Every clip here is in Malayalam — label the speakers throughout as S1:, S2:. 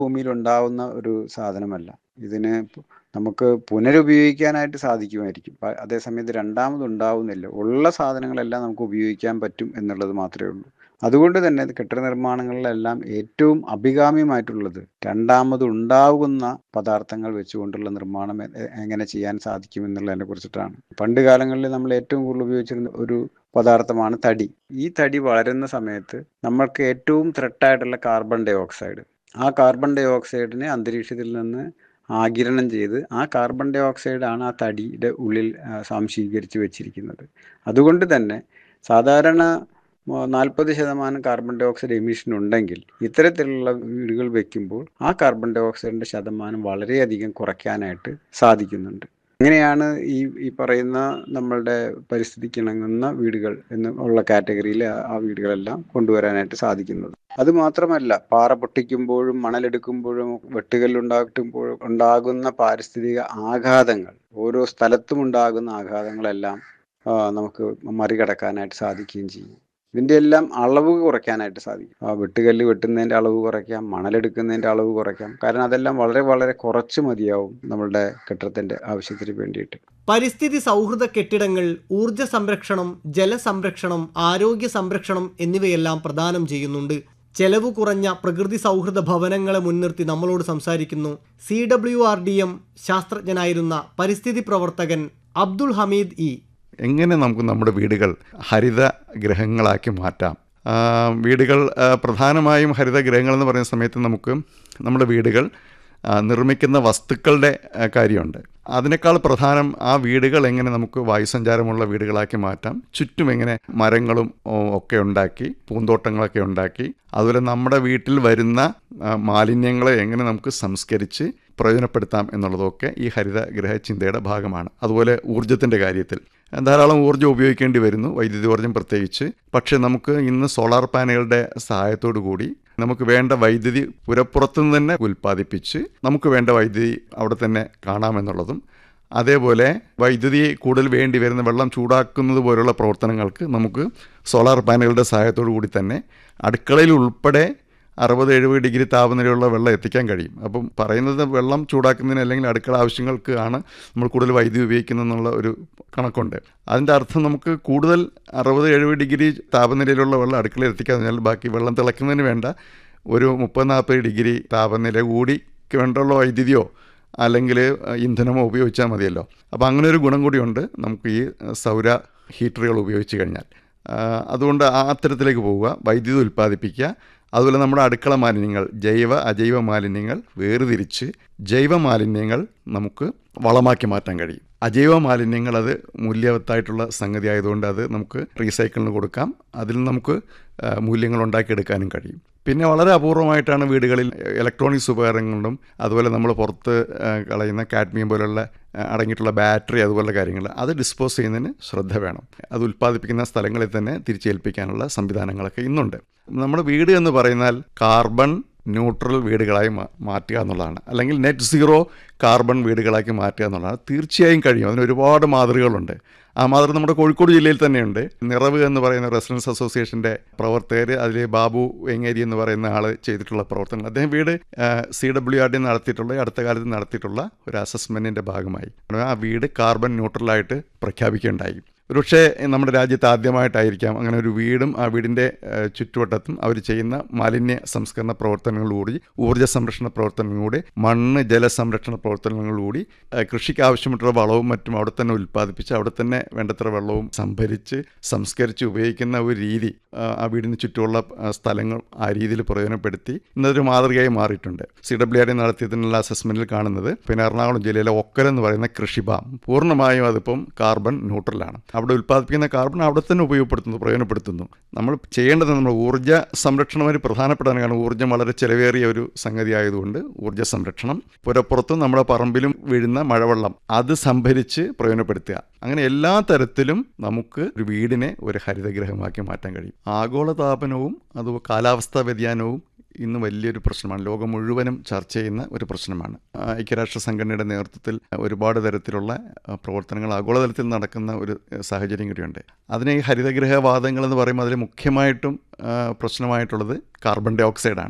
S1: ഭൂമിയിൽ ഉണ്ടാവുന്ന ഒരു സാധനമല്ല ഇതിന് പ് നമുക്ക് പുനരുപയോഗിക്കാനായിട്ട് സാധിക്കുമായിരിക്കും പ- അതേസമയത്ത് രണ്ടാമത് ഉണ്ടാവുന്നില്ല ഉള്ള സാധനങ്ങളെല്ലാം നമുക്ക് ഉപയോഗിക്കാൻ പറ്റും എന്നുള്ളത് മാത്രമേ ഉള്ളൂ അതുകൊണ്ട് തന്നെ ഇത് കെട്ടിട നിർമ്മാണങ്ങളിലെല്ലാം ഏറ്റവും അഭികാമ്യമായിട്ടുള്ളത് രണ്ടാമത് ഉണ്ടാകുന്ന പദാർത്ഥങ്ങൾ വെച്ചുകൊണ്ടുള്ള നിർമ്മാണം എ- എ- എങ്ങനെ ചെയ്യാൻ സാധിക്കും എന്നുള്ളതിനെ കുറിച്ചിട്ടാണ് പണ്ട് കാലങ്ങളിൽ നമ്മൾ ഏറ്റവും കൂടുതൽ ഉപയോഗിച്ചിരുന്ന ഒരു പദാർത്ഥമാണ് തടി ഈ തടി വളരുന്ന സമയത്ത് നമ്മൾക്ക് ഏറ്റവും ത്രെട്ടായിട്ടുള്ള കാർബൺ ഡൈ ഓക്സൈഡ് ആ കാർബൺ ഡൈ ഓക്സൈഡിനെ അന്തരീക്ഷത്തിൽ നിന്ന് ആഗിരണം ചെയ്ത് ആ കാർബൺ ഡൈ ഓക്സൈഡ് ആണ് ആ തടിയുടെ ഉള്ളിൽ ആ, സ്വാംശീകരിച്ച് വെച്ചിരിക്കുന്നത് അതുകൊണ്ട് തന്നെ സാധാരണ നാൽപ്പത് ശതമാനം കാർബൺ ഡൈ ഓക്സൈഡ് എമിഷൻ ഉണ്ടെങ്കിൽ ഇത്തരത്തിലുള്ള വീടുകൾ വെക്കുമ്പോൾ ആ കാർബൺ ഡൈ ഓക്സൈഡിൻ്റെ ശതമാനം വളരെയധികം കുറയ്ക്കാനായിട്ട് സാധിക്കുന്നുണ്ട് അങ്ങനെയാണ് ഈ ഈ പറയുന്ന നമ്മളുടെ പരിസ്ഥിതിക്ക് ഇണങ്ങുന്ന വീടുകൾ എന്ന് ഉള്ള കാറ്റഗറിയിൽ ആ- ആ വീടുകളെല്ലാം കൊണ്ടുവരാനായിട്ട് സാധിക്കുന്നത് അത് മാത്രമല്ല പാറ പൊട്ടിക്കുമ്പോഴും മണലെടുക്കുമ്പോഴും വെട്ടുകല്ലുണ്ടാക്കുമ്പോഴും ഉണ്ടാകുന്ന പാരിസ്ഥിതിക ആഘാതങ്ങൾ ഓരോ സ്ഥലത്തും ഉണ്ടാകുന്ന ആഘാതങ്ങളെല്ലാം ആ, നമുക്ക് മറികടക്കാനായിട്ട് സാധിക്കുകയും ചെയ്യും ഇതിൻ്റെ എല്ലാം അളവ് കുറയ്ക്കാനായിട്ട് സാധിക്കും ആ വെട്ടുകല്ല് വെട്ടുന്നതിൻ്റെ അളവ് കുറയ്ക്കാം മണലെടുക്കുന്നതിൻ്റെ അളവ് കുറയ്ക്കാം കാരണം അതെല്ലാം വളരെ വളരെ കുറച്ച് മതിയാവും നമ്മളുടെ കെട്ടിടത്തിൻ്റെ ആവശ്യത്തിന് വേണ്ടിയിട്ട്
S2: പരിസ്ഥിതി സൗഹൃദ കെട്ടിടങ്ങൾ ഊർജ സംരക്ഷണം ജലസംരക്ഷണം ആരോഗ്യ സംരക്ഷണം എന്നിവയെല്ലാം പ്രദാനം ചെയ്യുന്നുണ്ട് ചെലവ് കുറഞ്ഞ പ്രകൃതി സൗഹൃദ ഭവനങ്ങളെ മുൻനിർത്തി നമ്മളോട് സംസാരിക്കുന്നു C W R D M ശാസ്ത്രജ്ഞനായിരുന്ന പരിസ്ഥിതി പ്രവർത്തകൻ അബ്ദുൾ ഹമീദ് ഇ
S3: എങ്ങനെ നമുക്ക് നമ്മുടെ വീടുകൾ ഹരിത ഗ്രഹങ്ങളാക്കി മാറ്റാം ആ, വീടുകൾ ആ, പ്രധാനമായും ഹരിത ഗ്രഹങ്ങൾ എന്ന് പറയുന്ന സമയത്ത് നമുക്ക് നമ്മുടെ വീടുകൾ ആ, നിർമ്മിക്കുന്ന വസ്തുക്കളുടെ ആ, കാര്യമുണ്ട് അതിനേക്കാൾ പ്രധാനം ആ വീടുകൾ എങ്ങനെ നമുക്ക് വായുസഞ്ചാരമുള്ള വീടുകളാക്കി മാറ്റാം ചുറ്റും എങ്ങനെ മരങ്ങളും ഓ, ഒക്കെ ഉണ്ടാക്കി പൂന്തോട്ടങ്ങളൊക്കെ ഉണ്ടാക്കി അതുപോലെ നമ്മുടെ വീട്ടിൽ വരുന്ന ആ, മാലിന്യങ്ങളെ എങ്ങനെ നമുക്ക് സംസ്കരിച്ച് പ്രയോജനപ്പെടുത്താം എന്നുള്ളതൊക്കെ ഈ ഹരിതഗ്രഹ ചിന്തയുടെ ഭാഗമാണ് അതുപോലെ ഊർജത്തിൻ്റെ കാര്യത്തിൽ ധാരാളം ഊർജ്ജം ഉപയോഗിക്കേണ്ടി വരുന്നു വൈദ്യുതി ഊർജ്ജം പ്രത്യേകിച്ച് പക്ഷേ നമുക്ക് ഇന്ന് സോളാർ പാനലുകളുടെ സഹായത്തോടു കൂടി നമുക്ക് വേണ്ട വൈദ്യുതി പുരപ്പുറത്തുനിന്ന് തന്നെ ഉൽപ്പാദിപ്പിച്ച് നമുക്ക് വേണ്ട വൈദ്യുതി അവിടെ തന്നെ കാണാമെന്നുള്ളതും അതേപോലെ വൈദ്യുതി കൂടുതൽ വേണ്ടി വരുന്ന വെള്ളം ചൂടാക്കുന്നത് പോലുള്ള പ്രവർത്തനങ്ങൾക്ക് നമുക്ക് സോളാർ പാനലുകളുടെ സഹായത്തോടു കൂടി തന്നെ അടുക്കളയിൽ ഉൾപ്പെടെ അറുപത് എഴുപത് ഡിഗ്രി താപനിലയുള്ള വെള്ളം എത്തിക്കാൻ കഴിയും അപ്പം പറയുന്നത് വെള്ളം ചൂടാക്കുന്നതിന് അല്ലെങ്കിൽ അടുക്കള ആവശ്യങ്ങൾക്ക് ആണ് നമ്മൾ കൂടുതൽ വൈദ്യുതി ഉപയോഗിക്കുന്നതെന്നുള്ള ഒരു കണക്കുണ്ട് അതിൻ്റെ അർത്ഥം നമുക്ക് കൂടുതൽ അറുപത് എഴുപത് ഡിഗ്രി താപനിലയിലുള്ള വെള്ളം അടുക്കളയിൽ എത്തിക്കാന്ന് പറഞ്ഞാൽ ബാക്കി വെള്ളം തിളയ്ക്കുന്നതിന് വേണ്ട ഒരു മുപ്പത് നാൽപ്പത് ഡിഗ്രി താപനില കൂടി വേണ്ടുള്ള വൈദ്യുതിയോ അല്ലെങ്കിൽ ഇന്ധനമോ ഉപയോഗിച്ചാൽ മതിയല്ലോ അപ്പോൾ അങ്ങനെ ഒരു ഗുണം കൂടിയുണ്ട് നമുക്ക് ഈ സൗര ഹീറ്ററുകൾ ഉപയോഗിച്ച് കഴിഞ്ഞാൽ ആ, അതുകൊണ്ട് ആ അത്തരത്തിലേക്ക് പോവുക വൈദ്യുതി ഉൽപ്പാദിപ്പിക്കുക അതുപോലെ നമ്മുടെ അടുക്കള മാലിന്യങ്ങൾ ജൈവ അജൈവ മാലിന്യങ്ങൾ വേർതിരിച്ച് ജൈവ മാലിന്യങ്ങൾ നമുക്ക് വളമാക്കി മാറ്റാൻ കഴിയും അജൈവ മാലിന്യങ്ങൾ അത് മൂല്യവത്തായിട്ടുള്ള സംഗതി ആയതുകൊണ്ട് അത് നമുക്ക് റീസൈക്കിളിന് കൊടുക്കാം അതിൽ നമുക്ക് ആ, മൂല്യങ്ങൾ ഉണ്ടാക്കിയെടുക്കാനും കഴിയും പിന്നെ വളരെ അപൂർവമായിട്ടാണ് വീടുകളിൽ ഇലക്ട്രോണിക്സ് ഉപകരണങ്ങളും അതുപോലെ നമ്മൾ പുറത്ത് ആ, കളയുന്ന കാഡ്മിയം പോലുള്ള ആ, അടങ്ങിയിട്ടുള്ള ബാറ്ററി അതുപോലുള്ള കാര്യങ്ങൾ അത് ഡിസ്പോസ് ചെയ്യുന്നതിന് ശ്രദ്ധ വേണം അത് ഉൽപ്പാദിപ്പിക്കുന്ന സ്ഥലങ്ങളിൽ തന്നെ തിരിച്ചേൽപ്പിക്കാനുള്ള സംവിധാനങ്ങളൊക്കെ ഇന്നുണ്ട് നമ്മുടെ വീട് എന്ന് പറയുന്നാൽ കാർബൺ ന്യൂട്രൽ വീടുകളായി മാ- മാറ്റുക എന്നുള്ളതാണ് അല്ലെങ്കിൽ നെറ്റ് സീറോ കാർബൺ വീടുകളാക്കി മാറ്റുക എന്നുള്ളതാണ് തീർച്ചയായും കഴിയും അതിന് ഒരുപാട് മാതൃകകളുണ്ട് ആ മാതൃക നമ്മുടെ കോഴിക്കോട് ജില്ലയിൽ തന്നെയുണ്ട് നിറവ് എന്ന് പറയുന്ന റെസിഡൻസ് അസോസിയേഷൻ്റെ പ്രവർത്തകർ അതിൽ ബാബു വെങ്ങേരി എന്ന് പറയുന്ന ആൾ ചെയ്തിട്ടുള്ള പ്രവർത്തനങ്ങൾ അദ്ദേഹം വീട് സി ഡബ്ല്യു ആർ ഡി നടത്തിയിട്ടുള്ള ഈ അടുത്ത കാലത്ത് നടത്തിയിട്ടുള്ള ഒരു അസസ്മെൻറ്റിൻ്റെ ഭാഗമായി ആ വീട് കാർബൺ ന്യൂട്രലായിട്ട് പ്രഖ്യാപിക്കുകയുണ്ടായി ഒരുപക്ഷെ നമ്മുടെ രാജ്യത്ത് ആദ്യമായിട്ടായിരിക്കാം അങ്ങനെ ഒരു വീടും ആ വീടിൻ്റെ ഏഹ്, ചുറ്റുവട്ടത്തും അവർ ചെയ്യുന്ന മാലിന്യ സംസ്കരണ പ്രവർത്തനങ്ങളിലൂടി ഊർജ്ജ സംരക്ഷണ പ്രവർത്തനങ്ങളിലൂടെ മണ്ണ് ജലസംരക്ഷണ പ്രവർത്തനങ്ങളിലൂടി ഏഹ്, കൃഷിക്ക് ആവശ്യമായിട്ടുള്ള വളവും മറ്റും അവിടെ തന്നെ ഉൽപ്പാദിപ്പിച്ച് അവിടെ തന്നെ വേണ്ടത്ര വെള്ളവും സംഭരിച്ച് സംസ്കരിച്ച് ഉപയോഗിക്കുന്ന ഒരു രീതി ആ, ആ വീടിന് ചുറ്റുമുള്ള ആ, സ്ഥലങ്ങൾ ആ രീതിയിൽ പ്രയോജനപ്പെടുത്തി ഇന്നതൊരു മാതൃകയായി മാറിയിട്ടുണ്ട് സി ഡബ്ല്യു ആർ നടത്തിയതിനുള്ള അസസ്മെൻറ്റിൽ കാണുന്നത് പിന്നെ എറണാകുളം ജില്ലയിലെ ഒക്കൽ എന്ന് പറയുന്ന കൃഷിഭാം പൂർണ്ണമായും അതിപ്പം കാർബൺ ന്യൂട്രലാണ് അവിടെ ഉൽപ്പാദിപ്പിക്കുന്ന കാർബൺ അവിടെ തന്നെ ഉപയോഗപ്പെടുത്തുന്നു പ്രയോജനപ്പെടുത്തുന്നു നമ്മൾ ചെയ്യേണ്ടത് നമ്മൾ ഊർജ്ജ സംരക്ഷണം ഒരു പ്രധാനപ്പെട്ടതാണ് കാരണം ഊർജ്ജം വളരെ ചിലവേറിയ ഒരു സംഗതി ആയതുകൊണ്ട് ഊർജ്ജ സംരക്ഷണം പുരപ്പുറത്തും നമ്മുടെ പറമ്പിലും വീഴുന്ന മഴവെള്ളം അത് സംഭരിച്ച് പ്രയോജനപ്പെടുത്തുക അങ്ങനെ എല്ലാ തരത്തിലും നമുക്ക് ഒരു വീടിനെ ഒരു ഹരിതഗ്രഹമാക്കി മാറ്റാൻ കഴിയും ആഗോളതാപനവും അത് കാലാവസ്ഥാ വ്യതിയാനവും ഇന്ന് വലിയൊരു പ്രശ്നമാണ് ലോകം മുഴുവനും ചർച്ച ചെയ്യുന്ന ഒരു പ്രശ്നമാണ് ആ, ഐക്യരാഷ്ട്ര സംഘടനയുടെ നേതൃത്വത്തിൽ ഒരുപാട് തരത്തിലുള്ള ആ, പ്രവർത്തനങ്ങൾ ആഗോളതലത്തിൽ നടക്കുന്ന ഒരു ആ, സാഹചര്യം കൂടിയുണ്ട് അതിനെ ഈ ഹരിതഗ്രഹവാദങ്ങൾ എന്ന് പറയുമ്പോൾ അതിൽ മുഖ്യമായിട്ടും ആ, പ്രശ്നമായിട്ടുള്ളത് കാർബൺ ഡൈ ഓക്സൈഡാണ്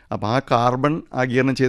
S3: അപ്പോൾ ആ കാർബൺ ആഗിരണം ചെയ്ത്